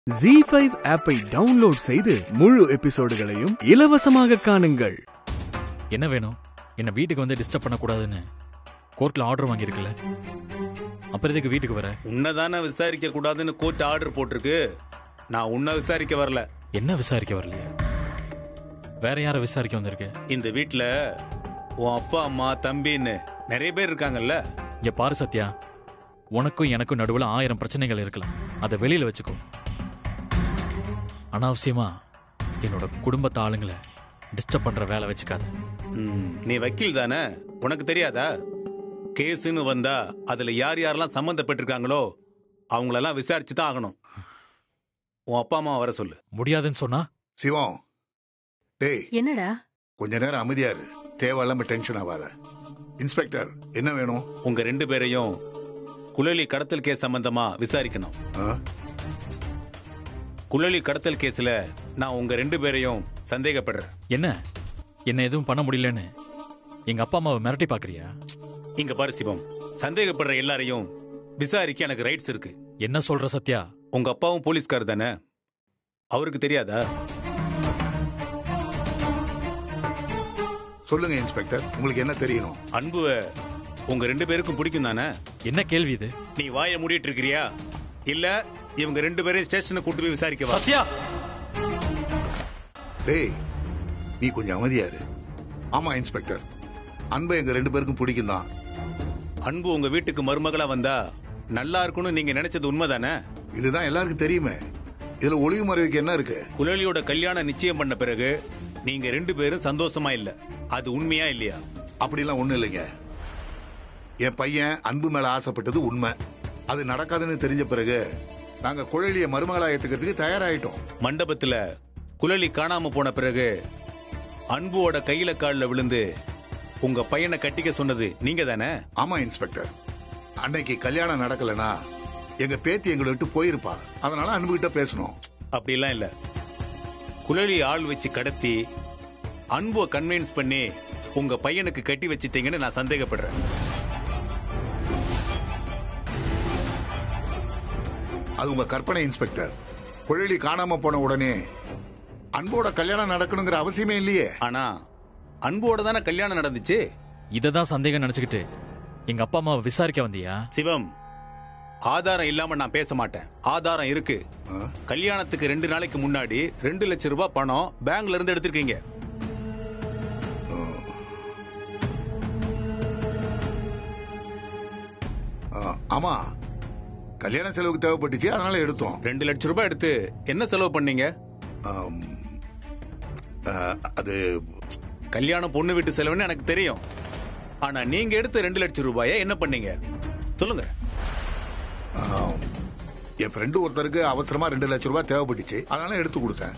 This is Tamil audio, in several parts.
ஜி ஃபைவ் ஆப்பை டவுன்லோட் செய்து முழு எபிசோடுகளையும் இலவசமாக காணுங்கள் என்ன வேணும் என்ன வீட்டுக்கு வந்து டிஸ்டர்ப் பண்ணக்கூடாதுன்னு கோர்ட்ல ஆர்டர் வாங்கியிருக்குல்ல அப்புறம் எதுக்கு வீட்டுக்கு வர உன்னதானே விசாரிக்க கூடாதுன்னு கோர்ட் ஆர்டர் போட்டிருக்கு நான் உன்னை விசாரிக்க வரல என்ன விசாரிக்க வரலையா வேற யாரை விசாரிக்க வந்திருக்கு இந்த வீட்ல உன் அப்பா அம்மா தம்பின்னு நிறைய பேர் இருக்காங்கல்ல இங்க பாரு சத்யா உனக்கும் எனக்கும் நடுவுல ஆயிரம் பிரச்சனைகள் இருக்கலாம் அதை வெளியில வச்சுக்கோ அனாவசியமா என்னோட குடும்பத்து ஆளுங்களை டிஸ்டர்ப் பண்ற வேலை வச்சுக்காத ம், நீ வக்கீல் தானே உனக்கு தெரியாதா கேஸுன்னு வந்தா அதுல யார் யாரெல்லாம் சம்மந்தப்பட்டிருக்காங்களோ அவங்களெல்லாம் விசாரிச்சு தான் ஆகணும் உன் அப்பா அம்மா வர சொல்லு முடியாதுன்னு சொன்னா சிவம் டேய் என்னடா கொஞ்ச நேரம் அமைதியா இரு தேவையில்லாம டென்ஷன் ஆகாத இன்ஸ்பெக்டர் என்ன வேணும் உங்க ரெண்டு பேரையும் குழலி கடத்தல் கேஸ் சம்பந்தமா விசாரிக்கணும் ஆ? குழலி கடத்தல் கேஸ்ல நான் உங்க ரெண்டு பேரையும் சந்தேகப்படுறேன் என்ன என்ன எதுவும் பண்ண முடியலன்னு எங்க அப்பா அம்மாவை மிரட்டி பாக்குறியா இங்க பாரு சிவம் சந்தேகப்படுற எல்லாரையும் விசாரிக்க எனக்கு ரைட்ஸ் இருக்கு என்ன சொல்ற சத்யா உங்க அப்பாவும் போலீஸ்கார் தானே அவருக்கு தெரியாதா சொல்லுங்க இன்ஸ்பெக்டர் உங்களுக்கு என்ன தெரியணும் அன்புவ உங்க ரெண்டு பேருக்கும் பிடிக்கும் தானே என்ன கேள்வி இது நீ வாயை மூடிட்டு இருக்கிறியா இல்ல இவங்க ரெண்டு பேரையும் ஸ்டேஷனுக்கு கூட்டு போய் விசாரிக்கவா சத்யா டேய் நீ கொஞ்சம் அமைதியா இரு ஆமா இன்ஸ்பெக்டர் அன்பை எங்க ரெண்டு பேருக்கும் பிடிக்கும் தான் அன்பு உங்க வீட்டுக்கு மருமகளா வந்தா நல்லா இருக்கும்னு நீங்க நினைச்சது உண்மைதானே இதுதான் எல்லாருக்கும் தெரியுமே இதுல ஒளிவு மறைவுக்கு என்ன இருக்கு குழலியோட கல்யாணம் நிச்சயம் பண்ண பிறகு நீங்க ரெண்டு பேரும் சந்தோஷமா இல்ல அது உண்மையா இல்லையா அப்படிலாம் ஒண்ணும் இல்லைங்க என் பையன் அன்பு மேல ஆசைப்பட்டது உண்மை அது நடக்காதுன்னு தெரிஞ்ச பிறகு நாங்க குழலிய மருமகளா ஏத்துக்கிறதுக்கு தயாராயிட்டோம் மண்டபத்துல குழலி காணாம போன பிறகு அன்புவோட கையில கால்ல விழுந்து உங்க பையனை கட்டிக்க சொன்னது நீங்க தானே ஆமா இன்ஸ்பெக்டர் அன்னைக்கு கல்யாணம் நடக்கலனா எங்க பேத்தி எங்களை விட்டு போயிருப்பா அதனால அன்புகிட்ட பேசணும் அப்படிலாம் இல்ல குழலி ஆள் வச்சு கடத்தி அன்புவை கன்வின்ஸ் பண்ணி உங்க பையனுக்கு கட்டி வச்சிட்டீங்கன்னு நான் சந்தேகப்படுறேன் அது உங்க கற்பனை இன்ஸ்பெக்டர் குழலி காணாம போன உடனே அன்போட கல்யாணம் நடக்கணுங்கிற அவசியமே இல்லையே ஆனா அன்போட தானே கல்யாணம் நடந்துச்சு இதை தான் சந்தேகம் நினைச்சுக்கிட்டு எங்க அப்பா அம்மாவை விசாரிக்க வந்தியா சிவம் ஆதாரம் இல்லாம நான் பேச மாட்டேன் ஆதாரம் இருக்கு ஆ? கல்யாணத்துக்கு ரெண்டு நாளைக்கு முன்னாடி ரெண்டு லட்சம் ரூபாய் பணம் பேங்க்ல இருந்து எடுத்திருக்கீங்க ஆ, ஆமா கல்யாண செலவுக்கு தேவைப்பட்டுச்சு அதனால எடுத்தோம் ரெண்டு லட்சம் ரூபாய் எடுத்து என்ன செலவு பண்ணீங்க ஆம், ஆ, அது கல்யாணம் பொண்ணு வீட்டு செலவுன்னு எனக்கு தெரியும் ஆனா நீங்க எடுத்த ரெண்டு லட்சம் ரூபாயை என்ன பண்ணீங்க சொல்லுங்க ஆம், என் ஃப்ரெண்டு ஒருத்தருக்கு அவசரமா ரெண்டு லட்சம் ரூபாய் தேவைப்பட்டுச்சு அதனால எடுத்து கொடுத்தேன்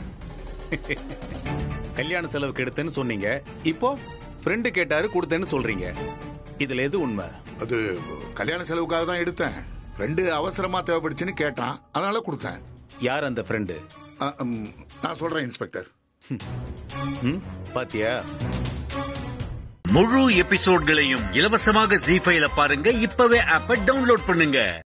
கல்யாண செலவுக்கு எடுத்தேன்னு சொன்னீங்க இப்போ ஃப்ரெண்டு கேட்டாரு கொடுத்தேன்னு சொல்றீங்க இதுல எது உண்மை அது கல்யாண செலவுக்காக தான் எடுத்தேன் ஃப்ரெண்டு அவசரமா தேவைப்பட்டுச்சுன்னு கேட்டான் அதனால கொடுத்தேன் யார் அந்த ஃப்ரெண்டு ஆ, ம், நான் சொல்றேன் இன்ஸ்பெக்டர் ம் பாத்தியா முழு எபிசோட்களையும் இலவசமாக ஜி ஃபைல பாருங்க இப்பவே ஆப்ப டவுன்லோட் பண்ணுங்க